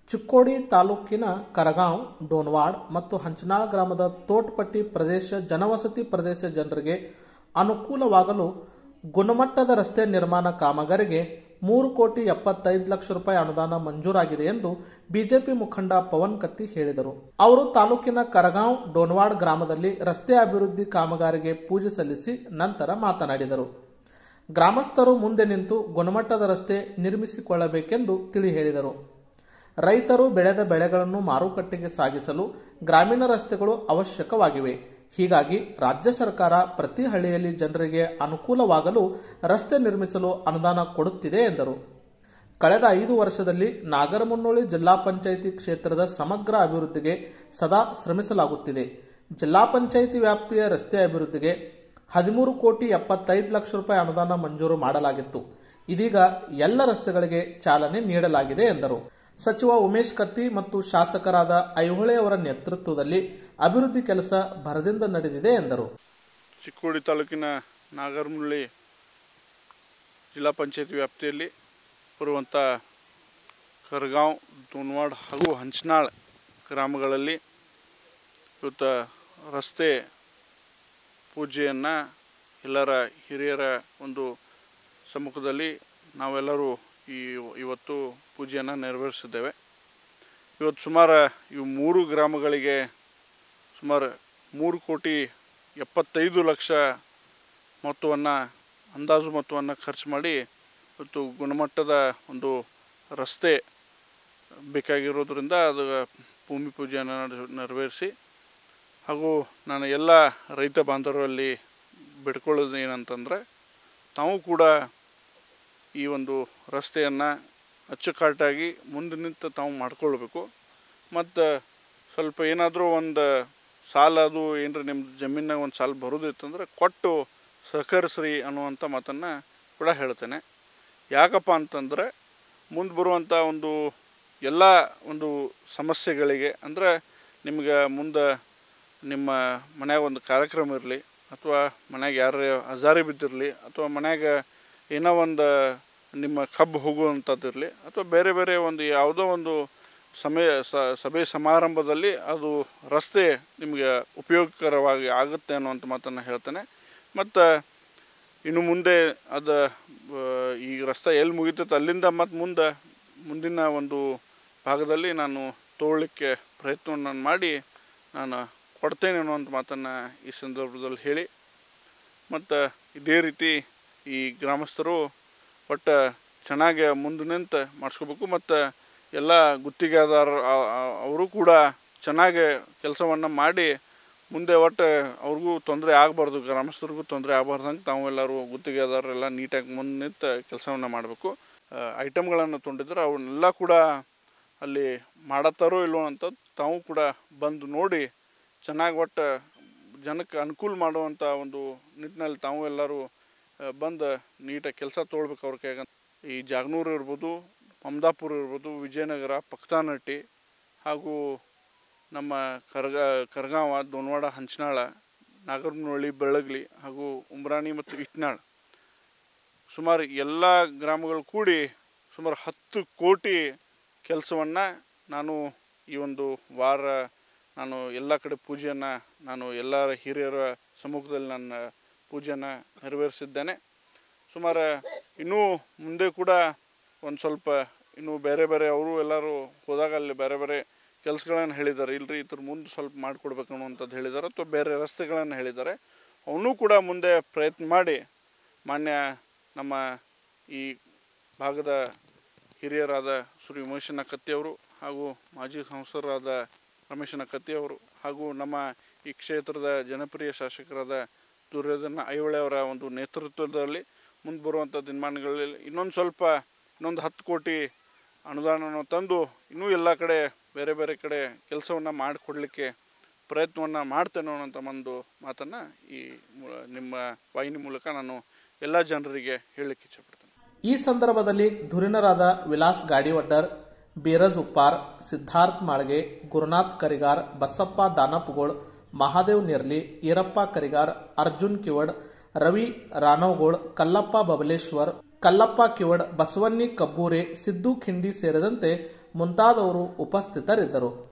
ಚಿಕ್ಕೋಡಿ ತಾಲೂಕಿನ ಕರಗಾಂವ್ ಡೋನ್ವಾಡ್ ಮತ್ತು ಹಂಚನಾಳ ಗ್ರಾಮದ ತೋಟ್ಪಟ್ಟಿ ಪ್ರದೇಶ ಜನವಸತಿ ಪ್ರದೇಶ ಜನರಿಗೆ ಅನುಕೂಲವಾಗಲು ಗುಣಮಟ್ಟದ ರಸ್ತೆ ನಿರ್ಮಾಣ ಕಾಮಗಾರಿಗೆ ಮೂರು ಕೋಟಿ ಎಪ್ಪತ್ತೈದು ಲಕ್ಷ ರೂಪಾಯಿ ಅನುದಾನ ಮಂಜೂರಾಗಿದೆ ಎಂದು ಬಿಜೆಪಿ ಮುಖಂಡ ಪವನ್ ಕತ್ತಿ ಹೇಳಿದರು ಅವರು ತಾಲೂಕಿನ ಕರಗಾಂವ್ ಡೋನ್ವಾಡ್ ಗ್ರಾಮದಲ್ಲಿ ರಸ್ತೆ ಅಭಿವೃದ್ಧಿ ಕಾಮಗಾರಿಗೆ ಪೂಜೆ ಸಲ್ಲಿಸಿ ನಂತರ ಮಾತನಾಡಿದರು ಗ್ರಾಮಸ್ಥರು ಮುಂದೆ ನಿಂತು ಗುಣಮಟ್ಟದ ರಸ್ತೆ ನಿರ್ಮಿಸಿಕೊಳ್ಳಬೇಕೆಂದು ತಿಳಿ ಹೇಳಿದರು ರೈತರು ಬೆಳೆದ ಬೆಳೆಗಳನ್ನು ಮಾರುಕಟ್ಟೆಗೆ ಸಾಗಿಸಲು ಗ್ರಾಮೀಣ ರಸ್ತೆಗಳು ಅವಶ್ಯಕವಾಗಿವೆ ಹೀಗಾಗಿ ರಾಜ್ಯ ಸರ್ಕಾರ ಪ್ರತಿ ಹಳ್ಳಿಯಲ್ಲಿ ಜನರಿಗೆ ಅನುಕೂಲವಾಗಲು ರಸ್ತೆ ನಿರ್ಮಿಸಲು ಅನುದಾನ ಕೊಡುತ್ತಿದೆ ಎಂದರು ಕಳೆದ ಐದು ವರ್ಷದಲ್ಲಿ ನಾಗರಮುನ್ನೋಳಿ ಜಿಲ್ಲಾ ಪಂಚಾಯಿತಿ ಕ್ಷೇತ್ರದ ಸಮಗ್ರ ಅಭಿವೃದ್ಧಿಗೆ ಸದಾ ಶ್ರಮಿಸಲಾಗುತ್ತಿದೆ ಜಿಲ್ಲಾ ಪಂಚಾಯಿತಿ ವ್ಯಾಪ್ತಿಯ ರಸ್ತೆ ಅಭಿವೃದ್ಧಿಗೆ ಹದಿಮೂರು ಕೋಟಿ ಎಪ್ಪತ್ತೈದು ಲಕ್ಷ ರೂಪಾಯಿ ಅನುದಾನ ಮಂಜೂರು ಮಾಡಲಾಗಿತ್ತು ಇದೀಗ ಎಲ್ಲ ರಸ್ತೆಗಳಿಗೆ ಚಾಲನೆ ನೀಡಲಾಗಿದೆ ಎಂದರು ಸಚಿವ ಉಮೇಶ್ ಕತ್ತಿ ಮತ್ತು ಶಾಸಕರಾದ ಐಹೊಳೆ ಅವರ ನೇತೃತ್ವದಲ್ಲಿ ಅಭಿವೃದ್ಧಿ ಕೆಲಸ ಭರದಿಂದ ನಡೆದಿದೆ ಎಂದರು ಚಿಕ್ಕೋಡಿ ತಾಲೂಕಿನ ನಾಗರಮುಳ್ಳಿ ಜಿಲ್ಲಾ ಪಂಚಾಯತ್ ವ್ಯಾಪ್ತಿಯಲ್ಲಿ ಬರುವಂಥ ಕರ್ಗಾಂವ್ ದುನ್ವಾಡ್ ಹಾಗೂ ಹಂಚನಾಳ್ ಗ್ರಾಮಗಳಲ್ಲಿ ಇವತ್ತು ರಸ್ತೆ ಪೂಜೆಯನ್ನು ಎಲ್ಲರ ಹಿರಿಯರ ಒಂದು ಸಮ್ಮುಖದಲ್ಲಿ ನಾವೆಲ್ಲರೂ ಈ ಇವತ್ತು ಪೂಜೆಯನ್ನು ನೆರವೇರಿಸಿದ್ದೇವೆ ಇವತ್ತು ಸುಮಾರು ಇವು ಮೂರು ಗ್ರಾಮಗಳಿಗೆ ಸುಮಾರು ಮೂರು ಕೋಟಿ ಎಪ್ಪತ್ತೈದು ಲಕ್ಷ ಮೊತ್ತವನ್ನು ಅಂದಾಜು ಮೊತ್ತವನ್ನು ಖರ್ಚು ಮಾಡಿ ಇವತ್ತು ಗುಣಮಟ್ಟದ ಒಂದು ರಸ್ತೆ ಬೇಕಾಗಿರೋದ್ರಿಂದ ಅದು ಭೂಮಿ ಪೂಜೆಯನ್ನು ನಡೆ- ನೆರವೇರಿಸಿ ಹಾಗೂ ನಾನು ಎಲ್ಲ ರೈತ ಬಾಂಧವರಲ್ಲಿ ಬಿಡ್ಕೊಳ್ಳೋದು ಏನಂತಂದರೆ ತಾವು ಕೂಡ ಈ ಒಂದು ರಸ್ತೆಯನ್ನು ಅಚ್ಚುಕಟ್ಟಾಗಿ ಮುಂದೆ ನಿಂತು ತಾವು ಮಾಡ್ಕೊಳ್ಬೇಕು ಮತ್ತು ಸ್ವಲ್ಪ ಏನಾದರೂ ಒಂದು ಸಾಲ ಅದು ಏನರ ನಿಮ್ಮ ಜಮೀನಾಗ ಒಂದು ಸಾಲ ಬರೋದಿತ್ತಂದ್ರೆ ಕೊಟ್ಟು ಸಹಕರಿಸ್ರಿ ಅನ್ನುವಂಥ ಮಾತನ್ನು ಕೂಡ ಹೇಳ್ತೇನೆ ಯಾಕಪ್ಪ ಅಂತಂದರೆ ಮುಂದೆ ಬರುವಂಥ ಒಂದು ಎಲ್ಲ ಒಂದು ಸಮಸ್ಯೆಗಳಿಗೆ ಅಂದರೆ ನಿಮ್ಗೆ ಮುಂದೆ ನಿಮ್ಮ ಮನ್ಯಾಗ ಒಂದು ಕಾರ್ಯಕ್ರಮ ಇರಲಿ ಅಥವಾ ಮನ್ಯಾಗ ಯಾರು ಹಜಾರಿ ಬಿದ್ದಿರಲಿ ಅಥವಾ ಮನ್ಯಾಗ ಏನೋ ಒಂದು ನಿಮ್ಮ ಕಬ್ಬು ಹೋಗುವಂಥದ್ದು ಇರಲಿ ಅಥವಾ ಬೇರೆ ಬೇರೆ ಒಂದು ಯಾವುದೋ ಒಂದು ಸಮಯ ಸ- ಸಭೆ ಸಮಾರಂಭದಲ್ಲಿ ಅದು ರಸ್ತೆ ನಿಮಗೆ ಉಪಯೋಗಕರವಾಗಿ ಆಗುತ್ತೆ ಅನ್ನುವಂಥ ಮಾತನ್ನು ಹೇಳ್ತೇನೆ ಮತ್ತು ಇನ್ನು ಮುಂದೆ ಅದು ಆ, ಈ ರಸ್ತೆ ಎಲ್ಲಿ ಮುಗಿತೈತೆ ಅಲ್ಲಿಂದ ಮತ್ತು ಮುಂದೆ ಮುಂದಿನ ಒಂದು ಭಾಗದಲ್ಲಿ ನಾನು ತೋಳಲಿಕ್ಕೆ ಪ್ರಯತ್ನವನ್ನು ಮಾಡಿ ನಾನು ಕೊಡ್ತೇನೆ ಅನ್ನುವಂಥ ಮಾತನ್ನು ಈ ಸಂದರ್ಭದಲ್ಲಿ ಹೇಳಿ ಮತ್ತು ಇದೇ ರೀತಿ ಈ ಗ್ರಾಮಸ್ಥರು ಒಟ್ಟು ಚೆನ್ನಾಗಿ ಮುಂದೆ ನಿಂತು ಮಾಡಿಸ್ಕೋಬೇಕು ಮತ್ತು ಎಲ್ಲ ಗುತ್ತಿಗೆದಾರ ಅವರು ಕೂಡ ಚೆನ್ನಾಗಿ ಕೆಲಸವನ್ನು ಮಾಡಿ ಮುಂದೆ ಒಟ್ಟು ಅವ್ರಿಗೂ ತೊಂದರೆ ಆಗಬಾರ್ದು ಗ್ರಾಮಸ್ಥರಿಗೂ ತೊಂದರೆ ಆಗಬಾರ್ದಂಗೆ ತಾವು ಎಲ್ಲರೂ ಗುತ್ತಿಗೆದಾರರೆಲ್ಲ ನೀಟಾಗಿ ಮುಂದೆ ನಿಂತು ಕೆಲಸವನ್ನು ಮಾಡಬೇಕು ಐಟಮ್ಗಳನ್ನು ತೊಗೊಂಡಿದ್ರೆ ಅವನ್ನೆಲ್ಲ ಕೂಡ ಅಲ್ಲಿ ಮಾಡತ್ತಾರೋ ಇಲ್ವೋ ಅಂತ ತಾವು ಕೂಡ ಬಂದು ನೋಡಿ ಚೆನ್ನಾಗಿ ಒಟ್ಟು ಜನಕ್ಕೆ ಅನುಕೂಲ ಮಾಡುವಂಥ ಒಂದು ನಿಟ್ಟಿನಲ್ಲಿ ತಾವು ಎಲ್ಲರೂ ಆ, ಬಂದು ನೀಟಾಗಿ ಕೆಲಸ ತೊಗೊಳ್ಬೇಕು ಅವ್ರ ಕೈಯಾಗ ಈ ಜಾಗನೂರು ಇರ್ಬೋದು ಮಮದಾಪುರ ಇರ್ಬೋದು ವಿಜಯನಗರ ಪಕ್ತಾನಟ್ಟಿ ಹಾಗೂ ನಮ್ಮ ಕರ್ಗ ಕರ್ಗಾವ ದೋನ್ವಾಡ ಹಂಚನಾಳ ನಾಗರನಹಳ್ಳಿ ಬೆಳಗ್ಲಿ ಹಾಗೂ ಉಮ್ರಾಣಿ ಮತ್ತು ಇಟ್ನಾಳ್ ಸುಮಾರು ಎಲ್ಲ ಗ್ರಾಮಗಳು ಕೂಡಿ ಸುಮಾರು ಹತ್ತು ಕೋಟಿ ಕೆಲಸವನ್ನು ನಾನು ಈ ಒಂದು ವಾರ ನಾನು ಎಲ್ಲ ಕಡೆ ಪೂಜೆಯನ್ನು ನಾನು ಎಲ್ಲ ಹಿರಿಯರ ಸಮ್ಮುಖದಲ್ಲಿ ನನ್ನ ಪೂಜೆಯನ್ನು ನೆರವೇರಿಸಿದ್ದೇನೆ ಸುಮಾರು ಇನ್ನೂ ಮುಂದೆ ಕೂಡ ಒಂದು ಸ್ವಲ್ಪ ಇನ್ನೂ ಬೇರೆ ಬೇರೆ ಅವರು ಎಲ್ಲರೂ ಹೋದಾಗ ಅಲ್ಲಿ ಬೇರೆ ಬೇರೆ ಕೆಲಸಗಳನ್ನು ಹೇಳಿದ್ದಾರೆ ಇಲ್ರಿ ಇದ್ರ ಮುಂದೆ ಸ್ವಲ್ಪ ಮಾಡಿಕೊಡ್ಬೇಕು ಅನ್ನುವಂಥದ್ದು ಹೇಳಿದ್ದಾರೆ ಅಥವಾ ಬೇರೆ ರಸ್ತೆಗಳನ್ನು ಹೇಳಿದ್ದಾರೆ ಅವನ್ನೂ ಕೂಡ ಮುಂದೆ ಪ್ರಯತ್ನ ಮಾಡಿ ಮಾನ್ಯ ನಮ್ಮ ಈ ಭಾಗದ ಹಿರಿಯರಾದ ಶ್ರೀ ಉಮೇಶನ ಕತ್ತಿಯವರು ಹಾಗೂ ಮಾಜಿ ಸಂಸದರಾದ ರಮೇಶನ ಕತ್ತಿಯವರು ಹಾಗೂ ನಮ್ಮ ಈ ಕ್ಷೇತ್ರದ ಜನಪ್ರಿಯ ಶಾಸಕರಾದ ದುರ್ಯೋಧನ ಐಹೊಳೆ ಅವರ ಒಂದು ನೇತೃತ್ವದಲ್ಲಿ ಮುಂದೆ ಬರುವಂಥ ದಿನಮಾನಗಳಲ್ಲಿ ಇನ್ನೊಂದು ಸ್ವಲ್ಪ ಇನ್ನೊಂದು ಹತ್ತು ಕೋಟಿ ಅನುದಾನವನ್ನು ತಂದು ಇನ್ನೂ ಎಲ್ಲ ಕಡೆ ಬೇರೆ ಬೇರೆ ಕಡೆ ಕೆಲಸವನ್ನು ಮಾಡಿಕೊಡ್ಲಿಕ್ಕೆ ಪ್ರಯತ್ನವನ್ನು ಮಾಡ್ತೇನೆ ಅನ್ನೋಂಥ ಒಂದು ಮಾತನ್ನು ಈ ಮೂ- ನಿಮ್ಮ ವಾಹಿನಿ ಮೂಲಕ ನಾನು ಎಲ್ಲ ಜನರಿಗೆ ಹೇಳಲಿಕ್ಕೆ ಇಚ್ಛೆಪಡ್ತೇನೆ ಈ ಸಂದರ್ಭದಲ್ಲಿ ಧುರೀಣರಾದ ವಿಲಾಸ್ ಗಾಡಿವಡ್ಡರ್ ಬೀರಜ್ ಉಪ್ಪಾರ್ ಸಿದ್ಧಾರ್ಥ್ ಮಾಳ್ಗೆ ಗುರುನಾಥ್ ಕರಿಗಾರ್ ಬಸಪ್ಪ ದಾನಪ್ಗೋಳ್ ಮಹಾದೇವ್ ನಿರ್ಲಿ ಈರಪ್ಪ ಕರಿಗಾರ್ ಅರ್ಜುನ್ ಕಿವಡ್ ರವಿ ರಾನವಗೋಳ್ ಕಲ್ಲಪ್ಪ ಬಬಲೇಶ್ವರ್ ಕಲ್ಲಪ್ಪ ಕಿವಡ್ ಬಸವನ್ನಿ ಕಬ್ಬೂರೆ ಸಿದ್ದು ಖಿಂಡಿ ಸೇರಿದಂತೆ ಮುಂತಾದವರು ಉಪಸ್ಥಿತರಿದ್ದರು